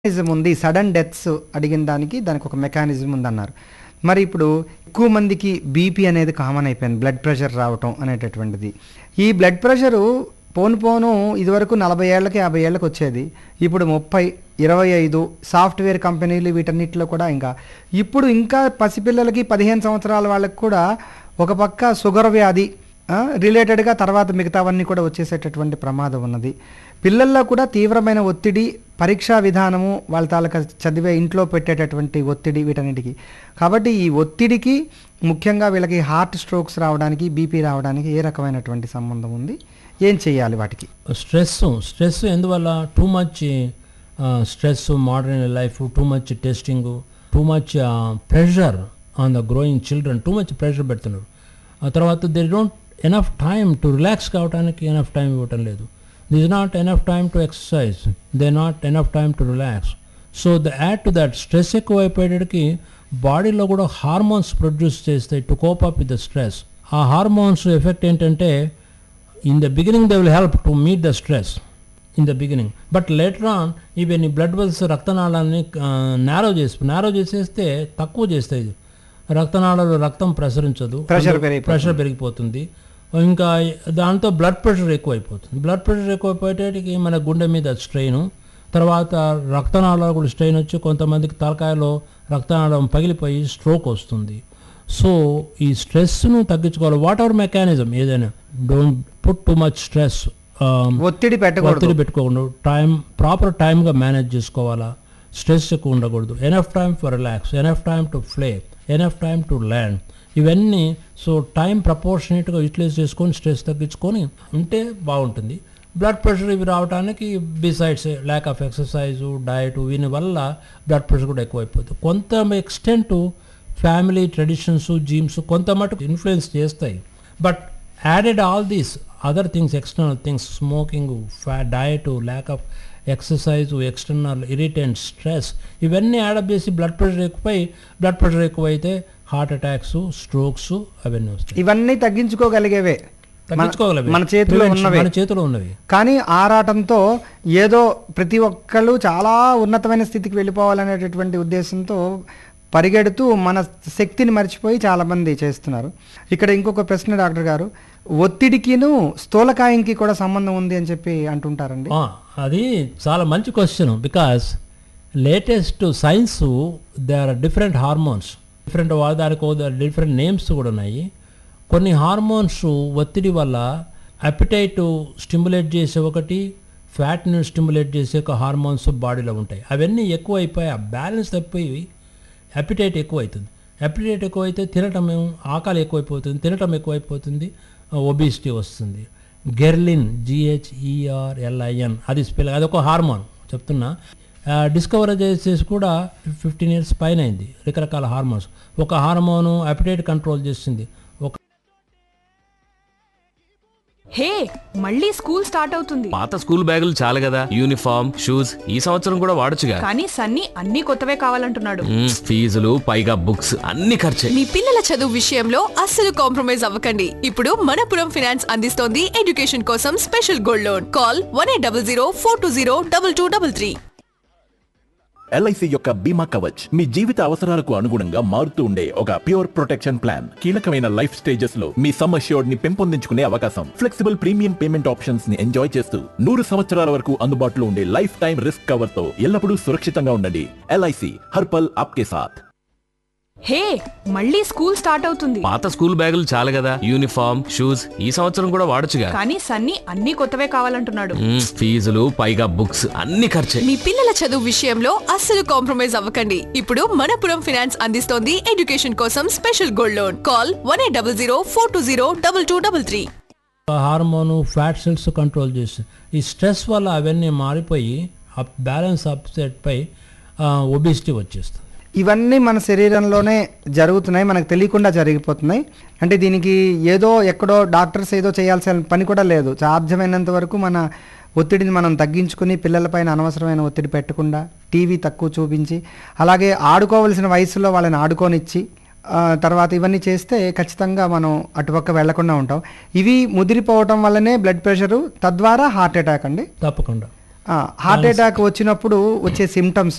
Mechanism ఉంది sudden deaths అడిగిన దానికి దానికి ఒక మెకానిజం ఉందన్నారు మరి ఇప్పుడు ఎక్కువ మందికి బీపీ అనేది కామన్ అయిపోయింది బ్లడ్ ప్రెషర్ రావటం అనేటటువంటిది ఈ బ్లడ్ ప్రెషరు పోను పోను ఇదివరకు నలభై ఏళ్ళకి యాభై ఏళ్ళకి వచ్చేది ఇప్పుడు ముప్పై ఇరవై ఐదు సాఫ్ట్వేర్ కంపెనీలు వీటన్నిటిలో కూడా ఇంకా ఇప్పుడు ఇంకా పసిపిల్లలకి పదిహేను సంవత్సరాల వాళ్ళకి కూడా ఒక పక్క షుగర్ వ్యాధి ఆ, రిలేటెడ్గా తర్వాత మిగతావన్నీ కూడా వచ్చేసేటటువంటి ప్రమాదం ఉన్నది పిల్లల్లో కూడా తీవ్రమైన ఒత్తిడి పరీక్షా విధానము వాళ్ళ తాలూకా చదివే ఇంట్లో పెట్టేటటువంటి ఒత్తిడి వీటన్నిటికీ కాబట్టి ఈ ఒత్తిడికి ముఖ్యంగా వీళ్ళకి హార్ట్ స్ట్రోక్స్ రావడానికి బీపీ రావడానికి ఏ రకమైనటువంటి సంబంధం ఉంది ఏం చేయాలి వాటికి స్ట్రెస్ స్ట్రెస్ ఎందువల్ల too much stress modern life too much testing too much pressure on the growing children too much pressure పెడుతున్నారు ఆ తర్వాత they don't enough time to relax కావడానికి ఎనఫ్ టైం ఇవ్వటం లేదు this not enough time to exercise they not enough time to relax so the add to that stress ఎక్కువ అయిపోయేటికి బాడీలో కూడా హార్మోన్స్ ప్రొడ్యూస్ చేస్తాయి to cope up with the stress ఆ hormones effect ఏంటంటే in the beginning they will help to meet the stress in the beginning but later on even ఈ blood vessels రక్తనాళాన్ని narrow చేసి నేరో చేసేస్తే తక్కువ చేస్తాయి రక్తనాళాలు రక్తం ప్రసరించదు Pressure పెరిగిపోతుంది. ప్రెషర్ పెరిగిపోతుంది ఇంకా దాంతో బ్లడ్ ప్రెషర్ ఎక్కువైపోతుంది బ్లడ్ ప్రెషర్ ఎక్కువైపోయేటికి మన గుండె మీద స్ట్రెయిన్ తర్వాత రక్తనాళాలు కూడా స్ట్రెయిన్ వచ్చి కొంతమందికి తలకాయలో రక్తనాళం పగిలిపోయి స్ట్రోక్ వస్తుంది సో ఈ స్ట్రెస్ను తగ్గించుకోవాలి వాట్ ఎవర్ మెకానిజం ఏదైనా don't put too much stress ఒత్తిడి పెట్టకూడదు ఒత్తిడి పెట్టుకోకుండా టైం ప్రాపర్ టైంగా మేనేజ్ చేసుకోవాలా స్ట్రెస్ ఎక్కువ ఉండకూడదు enough time for relax enough time to play enough time to learn ఇవన్నీ సో టైం ప్రపోర్షనేట్గా యూటిలైజ్ చేసుకొని స్ట్రెస్ తగ్గించుకొని ఉంటే బాగుంటుంది బ్లడ్ ప్రెషర్ ఇవి రావడానికి besides lack of exercise diet వీని వల్ల బ్లడ్ ప్రెషర్ కూడా ఎక్కువైపోతుంది కొంత ఎక్స్టెంట్ ఫ్యామిలీ ట్రెడిషన్స్ జీమ్స్ కొంత మటుకు ఇన్ఫ్లుయెన్స్ చేస్తాయి but added all these other things external things smoking ఫ్యా diet lack of exercise external irritant stress ఇవన్నీ యాడప్ చేసి బ్లడ్ ప్రెషర్ ఎక్కువై బ్లడ్ ప్రెషర్ ఎక్కువైతే హార్ట్ అటాక్స్ స్ట్రోక్స్ అవన్నీ వస్తాయి ఇవన్నీ తగ్గించుకోగలిగేవే మన- తగ్గించుకోగలవి మన చేతిలో Prevention ఉన్నవే మన చేతిలో ఉన్నవి కానీ ఆరాటంతో ఏదో ప్రతి ఒక్కళ్ళు చాలా ఉన్నతమైన స్థితికి వెళ్ళిపోవాలనేటటువంటి ఉద్దేశంతో పరిగెడుతూ మన శక్తిని మర్చిపోయి చాలామంది చేస్తున్నారు ఇక్కడ ఇంకొక ప్రశ్న డాక్టర్ గారు ఒత్తిడికిను స్థూలకాయంకి కూడా సంబంధం ఉంది అని చెప్పి అంటుంటారండి ఆ, అది చాలా మంచి question because latest science they are different hormones different దానికి డిఫరెంట్ నేమ్స్ కూడా ఉన్నాయి కొన్ని హార్మోన్స్ ఒత్తిడి వల్ల అపిటైట్ స్టిమ్యులేట్ చేసే ఒకటి ఫ్యాట్ని స్టిమ్యులేట్ చేసే ఒక హార్మోన్స్ బాడీలో ఉంటాయి అవన్నీ ఎక్కువ అయిపోయి ఆ బ్యాలెన్స్ తప్పిపోయి అపిటైట్ ఎక్కువ అవుతుంది అపిటైట్ ఎక్కువైతే తినటం ఏం- ఆకలి ఎక్కువైపోతుంది తినటం ఎక్కువైపోతుంది ఒబిసిటీ వస్తుంది గెర్లిన్ జిహెచ్ఈఆర్ఎల్ఐఎన్ అది స్పెల్ అది ఒక హార్మోన్ చెప్తున్నా డిస్కవర్ చేసేసి కూడా ఫిఫ్టీన్ ఇయర్స్ పైన అయింది రకరకాల హార్మోన్స్ ఒక హార్మోను అపిటైట్ కంట్రోల్ చేస్తుంది ఒక హే మళ్ళీ స్కూల్ స్టార్ట్ అవుతుంది పాత స్కూల్ బ్యాగులు చాలు కదా యూనిఫామ్ షూస్ ఈ సంవత్సరం కూడా వాడొచ్చుగా కానీ సన్నీ అన్ని కొత్తవే కావాలంటున్నాడు మ్మ్, ఫీజులు పైగా బుక్స్ అన్ని ఖర్చే మీ పిల్లల చదువు విషయంలో అస్సలు కాంప్రమైజ్ అవ్వకండి ఇప్పుడు మనపురం ఫినాన్స్ అందిస్తోంది ఎడ్యుకేషన్ కోసం special gold loan call one eight double zero four two zero double two double three LIC యొక్క బీమా కవచ్ మీ జీవిత అవసరాలకు అనుగుణంగా మారుతూ ఉండే ఒక ప్యూర్ ప్రొటెక్షన్ ప్లాన్ కీలకమైన లైఫ్ స్టేజెస్ లో మీ సమ్ అష్యూర్డ్ ని పెంపొందించుకునే అవకాశం ఫ్లెక్సిబుల్ ప్రీమియం పేమెంట్ ఆప్షన్స్ ని ఎంజాయ్ చేస్తూ నూరు సంవత్సరాల వరకు అందుబాటులో ఉండే లైఫ్ టైం రిస్క్ కవర్ తో ఎల్లప్పుడూ సురక్షితంగా ఉండండి ఎల్ఐసి హర్పల్ ఆప్కే సాథ్ హే మళ్ళీ స్కూల్ స్టార్ట్ అవుతుంది పాత స్కూల్ బ్యాగులు చాలు కదా యూనిఫామ్ షూస్ ఈ సంవత్సరం కూడా వాడొచ్చుగా కానీ సన్నీ అన్ని కొత్తవే కావాలంటున్నాడు మ్మ్, ఫీజులు పైగా బుక్స్ అన్ని ఖర్చే మీ పిల్లల చదువు విషయంలో అస్సలు కాంప్రమైజ్ అవ్వకండి ఇప్పుడు మనపురం ఫినాన్స్ అందిస్తోంది ఎడ్యుకేషన్ కోసం special gold loan call one eight double zero four two zero double two double three hormone fat cells control చేస్తుంది ఈ స్ట్రెస్ వల్ల అవన్నీ మారిపోయి అప్ బ్యాలెన్స్ అప్సెట్ పై ఒబిసిటీ వచ్చేస్తుంది ఇవన్నీ మన శరీరంలోనే జరుగుతున్నాయి మనకు తెలియకుండా జరిగిపోతున్నాయి అంటే దీనికి ఏదో ఎక్కడో డాక్టర్స్ ఏదో చేయాల్సిన పని కూడా లేదు సాధ్యమైనంత వరకు మన ఒత్తిడిని మనం తగ్గించుకుని పిల్లలపైన అనవసరమైన ఒత్తిడి పెట్టకుండా టీవీ తక్కువ చూపించి అలాగే ఆడుకోవలసిన వయసులో వాళ్ళని ఆడుకోనిచ్చి ఆ, తర్వాత ఇవన్నీ చేస్తే ఖచ్చితంగా మనం అటుపక్క వెళ్లకుండా ఉంటాం ఇవి ముదిరిపోవటం వల్లనే బ్లడ్ ప్రెషరు తద్వారా హార్ట్ అటాక్ అండి తప్పకుండా హార్ట్ అటాక్ వచ్చినప్పుడు వచ్చే సిమ్టమ్స్